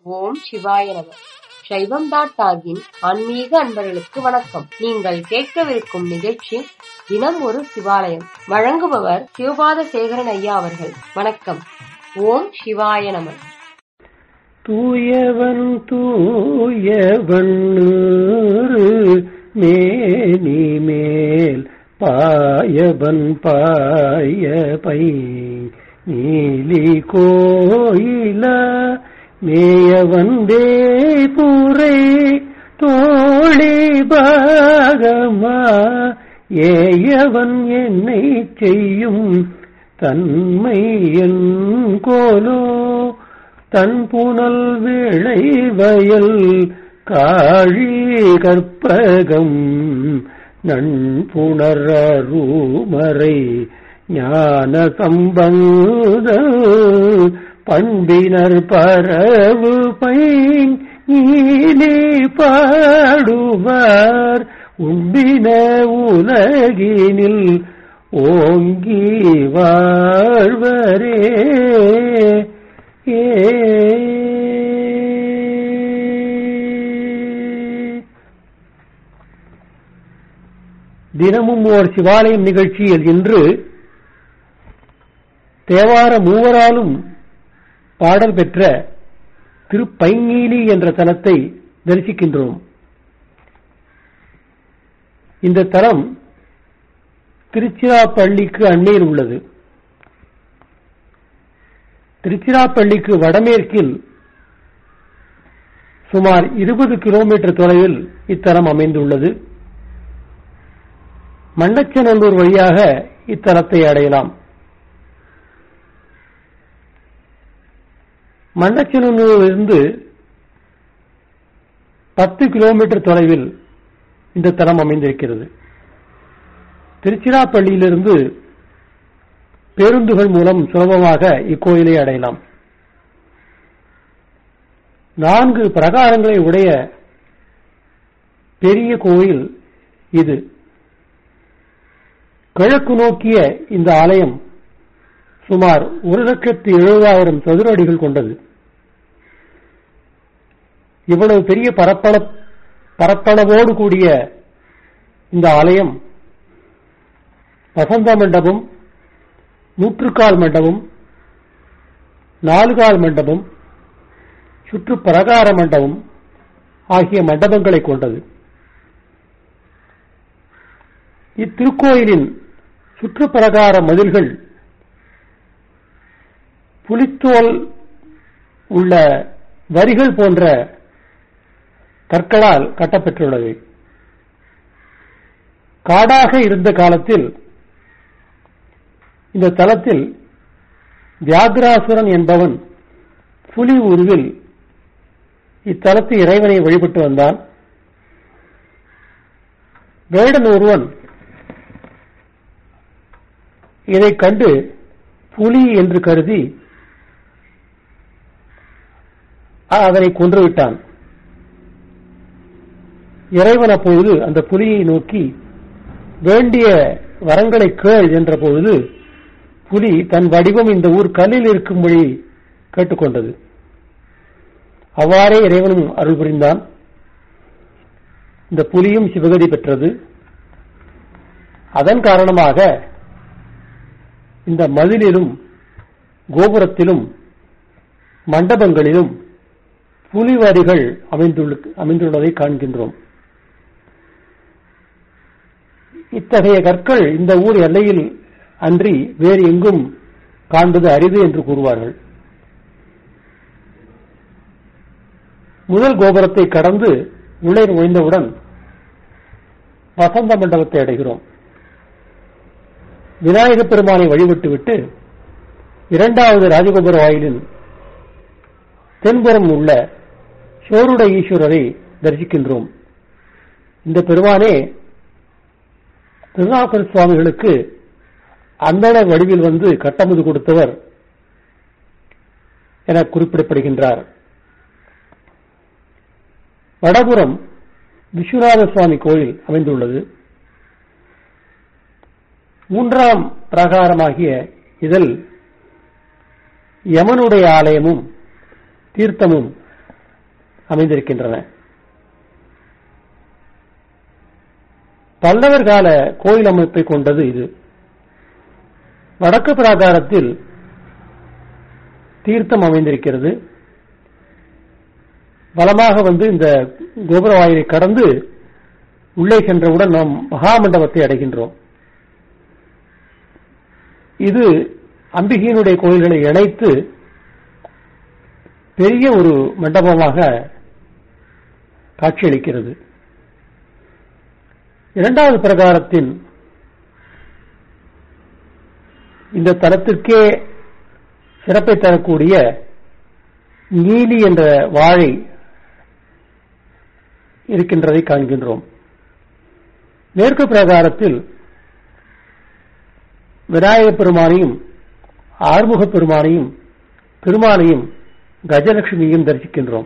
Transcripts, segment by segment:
ஓம் சிவாய நம சைவம் டாட் டாகின் ஆன்மீக அன்பர்களுக்கு வணக்கம் நீங்கள் கேட்கவிருக்கும் நிகழ்ச்சி தினம் ஒரு சிவாலயம் வழங்குபவர் சிவபாத சேகரன் ஐயா அவர்கள் வணக்கம் ஓம் சிவாய நம தூயவன் தூயவன் மேனி மேல் பாயவன் பாய பை நீலி கோயில மேயவன் பூரை தோழி பாகமா ஏயவன் என்னை செய்யும் தன்மை என் கோலோ தன் புனல் விளை வயல் காழி கற்பகம் நண்புணரூமறை ஞான சம்பந்த பண்பினர் பரவு பைன் நீலி பாடுவார் உண்பின உலகினில் ஓங்கி வாழ்வரே ஏ தினமும் ஓர் சிவாலயம் நிகழ்ச்சியில் இன்று தேவார மூவராலும் பாடல் பெற்ற திருப்பைங்கீலி என்ற தலத்தை தரிசிக்கின்றோம் இந்த தலம் திருச்சிராப்பள்ளிக்கு அண்மையில் உள்ளது திருச்சிராப்பள்ளிக்கு வடமேற்கில் சுமார் இருபது கிலோமீட்டர் தொலைவில் இத்தலம் அமைந்துள்ளது மண்ணச்சநல்லூர் வழியாக இத்தலத்தை அடையலாம் மண்ணச்சநல்லூரிலிருந்து பத்து கிலோமீட்டர் தொலைவில் இந்த தலம் அமைந்திருக்கிறது திருச்சிராப்பள்ளியிலிருந்து பேருந்துகள் மூலம் சுலபமாக இக்கோயிலை அடையலாம் நான்கு பிரகாரங்களை உடைய பெரிய கோயில் இது கிழக்கு நோக்கிய இந்த ஆலயம் சுமார் ஒரு லட்சத்து எழுபதாயிரம் சதுர அடிகள் கொண்டது இவ்வளவு பெரிய பரப்பள பரப்பளவோடு கூடிய இந்த ஆலயம் வசந்த மண்டபம் நூற்றுக்கால் மண்டபம் நாலுகால் மண்டபம் சுற்று பிரகார மண்டபம் ஆகிய மண்டபங்களை கொண்டது இத்திருக்கோயிலின் சுற்றுப்பிரகார மதில்கள் புலித்தோல் உள்ள வரிகள் போன்ற கற்களால் கட்டப்பெற்றுள்ளது காடாக இருந்த காலத்தில் இந்த தலத்தில் வியாகராசுரன் என்பவன் புலி உருவில் இத்தலத்து இறைவனை வழிபட்டு வந்தான் வேடன் ஒருவன் இதைக் கண்டு புலி என்று கருதி அதனை கொன்றுவிட்டான் இறைவன் அப்பொழுது அந்த புலியை நோக்கி வேண்டிய வரங்களை கேள் என்ற பொழுது புலி தன் வடிவம் இந்த ஊர் கல்லில் இருக்கும்படி கேட்டுக்கொண்டது அவ்வாறே இறைவனும் அருள் புரிந்தான் இந்த புலியும் சிவகதி பெற்றது அதன் காரணமாக இந்த மதிலிலும் கோபுரத்திலும் மண்டபங்களிலும் புலிவரிகள் அமைந்துள்ளதை காண்கின்றோம் இத்தகைய கற்கள் இந்த ஊர் எல்லையில் அன்றி வேறு எங்கும் காண்பது அரிது என்று கூறுவார்கள் முதல் கோபுரத்தை கடந்து உள்ளே நுழைந்தவுடன் வசந்த மண்டபத்தை அடைகிறோம் விநாயக பெருமானை வழிபட்டுவிட்டு இரண்டாவது ராஜகோபுர வாயிலின் தென்புறம் உள்ள சோருட ஈஸ்வரரை தரிசிக்கின்றோம் இந்த பெருமானே திருநாகர் சுவாமிகளுக்கு அந்தன வடிவில் வந்து கட்டமுது கொடுத்தவர் என குறிப்பிடப்படுகின்றார் வடபுறம் விஸ்வநாத சுவாமி கோயில் அமைந்துள்ளது மூன்றாம் பிரகாரமாகிய இதில் யமனுடைய ஆலயமும் தீர்த்தமும் அமைந்திருக்கின்றன பல்லவர் கால கோயில் அமைப்பை கொண்டது இது வடக்கு பிராகாரத்தில் தீர்த்தம் அமைந்திருக்கிறது வலமாக வந்து இந்த கோபுர வாயிலை கடந்து உள்ளே சென்றவுடன் நாம் மகாமண்டபத்தை அடைகின்றோம் இது அம்பிகையினுடைய கோயில்களை இணைத்து பெரிய ஒரு மண்டபமாக காட்சியளிக்கிறது இரண்டாவது பிரகாரத்தின் இந்த தலத்திற்கே சிறப்பை தரக்கூடிய நீலி என்ற வாழை இருக்கின்றதை காண்கின்றோம் மேற்கு பிரகாரத்தில் விநாயகப் பெருமானையும் ஆறுமுகப் பெருமானையும் பெருமானையும் கஜலட்சுமியும் தரிசிக்கின்றோம்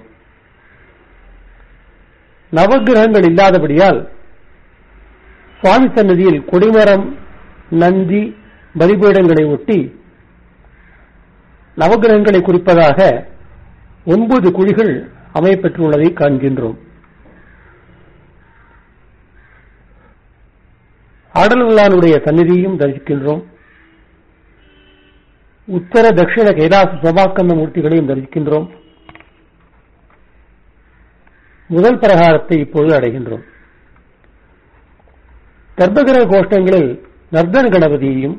நவகிரகங்கள் இல்லாதபடியால் சுவாமி சன்னதியில் கொடிமரம் நந்தி பலிபீடங்களை ஒட்டி நவகிரகங்களை குறிப்பதாக ஒன்பது குழிகள் அமையப்பெற்றுள்ளதை காண்கின்றோம் ஆடல்களானுடைய சந்நிதியும் தரிசிக்கின்றோம் உத்தர தட்சிண கைலாச சபாக்கந்த மூர்த்திகளையும் தரிசிக்கின்றோம் முதல் பிரகாரத்தை இப்பொழுது அடைகின்றோம் கர்ப்பகிரக கோஷ்டங்களில் நர்தன கணபதியையும்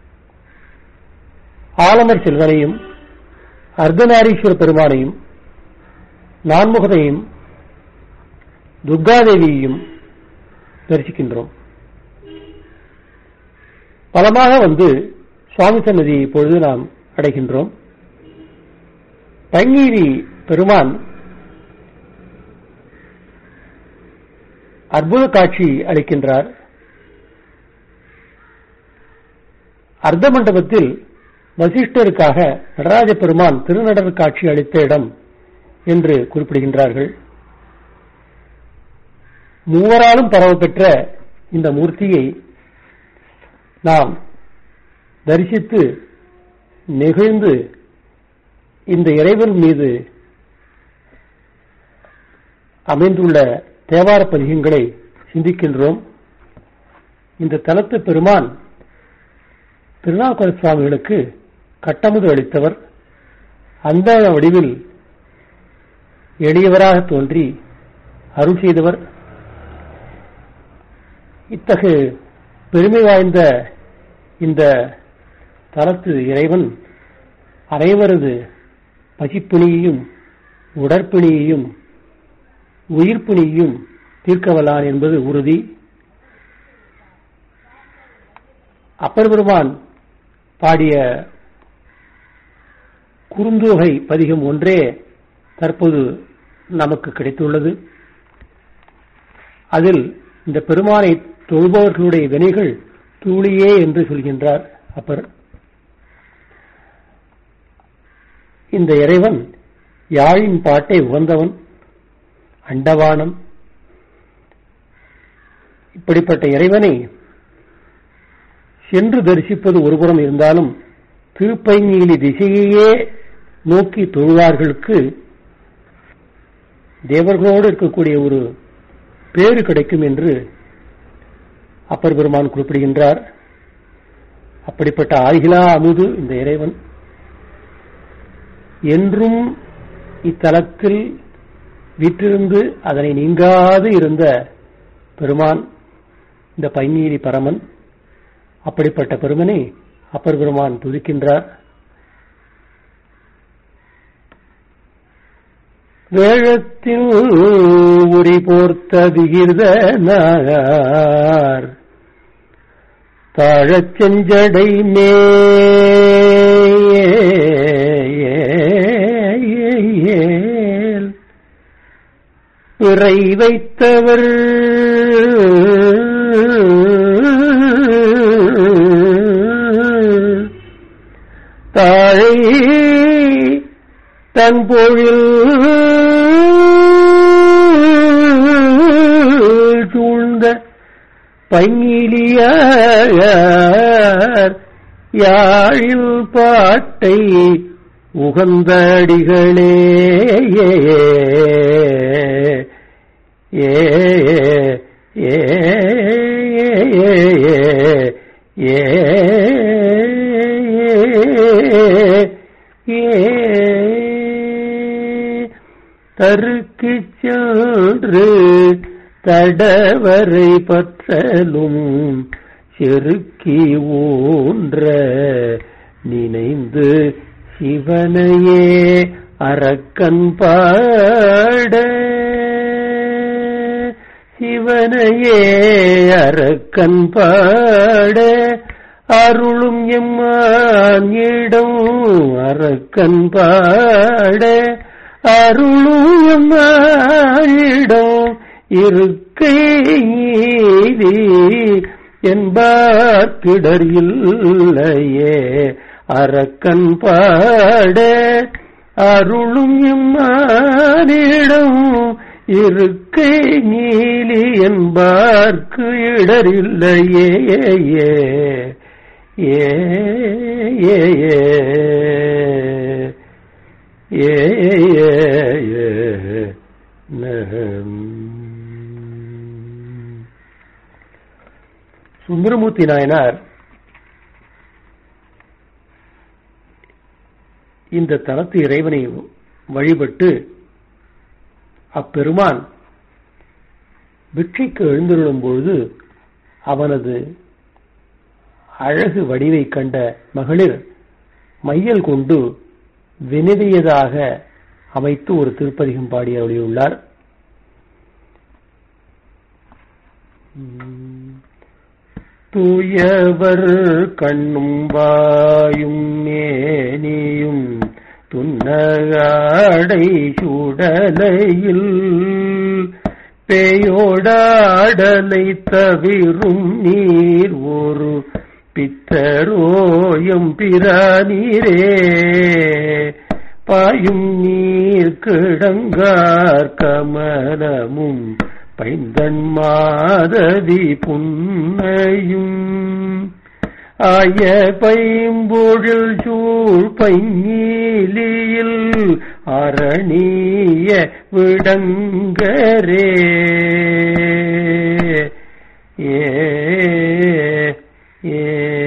ஆலமர் செல்வனையும் அர்த்தநாரீஸ்வர பெருமானையும் நான்முகதையும் துர்காதேவியையும் தரிசிக்கின்றோம் பலமாக வந்து சுவாமி சன்னதியை இப்பொழுது நாம் அடைகின்றோம் பங்கீரி பெருமான் அற்புத காட்சி அளிக்கின்றார் அர்த்த மண்டபத்தில் வசிஷ்டருக்காக நடராஜ பெருமான் திருநடர் காட்சி அளித்த இடம் என்று குறிப்பிடுகின்றார்கள் மூவராலும் பரவப்பெற்ற இந்த மூர்த்தியை நாம் தரிசித்து நெகிழ்ந்து இந்த இறைவன் மீது அமைந்துள்ள தேவார பதிகங்களை சிந்திக்கின்றோம் இந்த தலத்து பெருமான் திருநாவுக்கர சுவாமிகளுக்கு கட்டமுது அளித்தவர் அந்த வடிவில் எளியவராக தோன்றி அருள் செய்தவர் இத்தகு பெருமை வாய்ந்த இந்த தலத்து இறைவன் அனைவரது பசிப்பிணியையும் உடற்பிணியையும் உயிர்ப்பிணியையும் தீர்க்கவல்லான் என்பது உறுதி அப்பர் பெருமான் பாடிய குறுந்தொகை பதிகம் ஒன்றே தற்போது நமக்கு கிடைத்துள்ளது அதில் இந்த பெருமானை தொழுபவர்களுடைய வினைகள் தூளியே என்று சொல்கின்றார் அப்பர் இந்த இறைவன் யாழின் பாட்டை உகந்தவன் அண்டவானம் இப்படிப்பட்ட இறைவனை சென்று தரிசிப்பது ஒருபுறம் இருந்தாலும் திருப்பைநீலி திசையையே நோக்கி தொழுவார்களுக்கு தேவர்களோடு இருக்கக்கூடிய ஒரு பேறு கிடைக்கும் என்று அப்பர் பெருமான் குறிப்பிடுகின்றார் அப்படிப்பட்ட ஆகிலா அமுது இந்த இறைவன் என்றும் இத்தலத்தில் வீற்றிருந்து அதனை நீங்காது இருந்த பெருமான் இந்த பைநீலி பரமன் அப்படிப்பட்ட பெருமனை அப்பர் பெருமான் துதிக்கின்றார் வேழத்தில் உரி போர்த்த விகிர்த நார் தாழச் செஞ்சடை மேல் பிறை வைத்தவர் தாழை தன் பொழில் சூழ்ந்த பங்கிலியார் யாழில் பாட்டை உகந்தடிகளே ஏ ஏ ஏ தருக்கிச் சென்று தடவரை பற்றலும் செருக்கி ஊன்ற நினைந்து சிவனையே அரக்கன் பாட சிவனையே அரக்கன் பாட அருளும் எம்மான் இடம் அரக்கன் பாட அருளும் எம்மானிடம் இருக்கை நீதி என்பார்க்கிடர் இல்லையே அரக்கன் பாட அருளும் எம்மானிடம் இருக்கை நீலி என்பார்க்கு இடரில்லையே ஏ ஏ ஏ ஏ ஏ சுந்தரமூர்த்தி நாயனார் இந்த தலத்து இறைவனை வழிபட்டு அப்பெருமான் பிக்ஷைக்கு எழுந்தருளும் பொழுது அவனது அழகு வடிவை கண்ட மகளிர் மையல் கொண்டு வினவியதாக அமைத்து ஒரு திருப்பதிகம் பாடி அருளியுள்ளார் தூயவர் கண்ணும் வாயும் மேனியும் துன்னகாடை சுடலையில் பேயோடாடலை தவிரும் நீர் ஒரு பித்தரோயம் பிரானீரே பாயும் நீர் கிடங்கார் கமலமும் பைந்தன் மாதவி புன்னையும் ஆய பைம்பொழில் சூழ் பைங்கீலியில் அரணிய விடங்கரே ஏ ஏ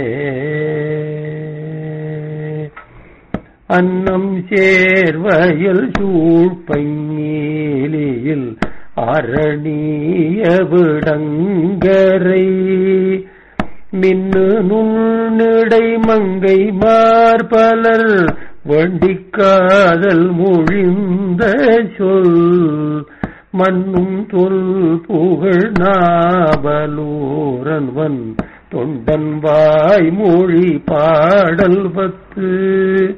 அன்னம் சேர்வயல் சூழ் பைங்கீலியில் அரணிய விடங்கரை மின்னு நுண்ணிடை மங்கை மார்பலர் வண்டிக்காதல் மொழிந்த சொல் மண்ணும் தொல் புகழ் நாவலூரன்வன் தொண்டன் வாய் மொழி பாடல் பத்து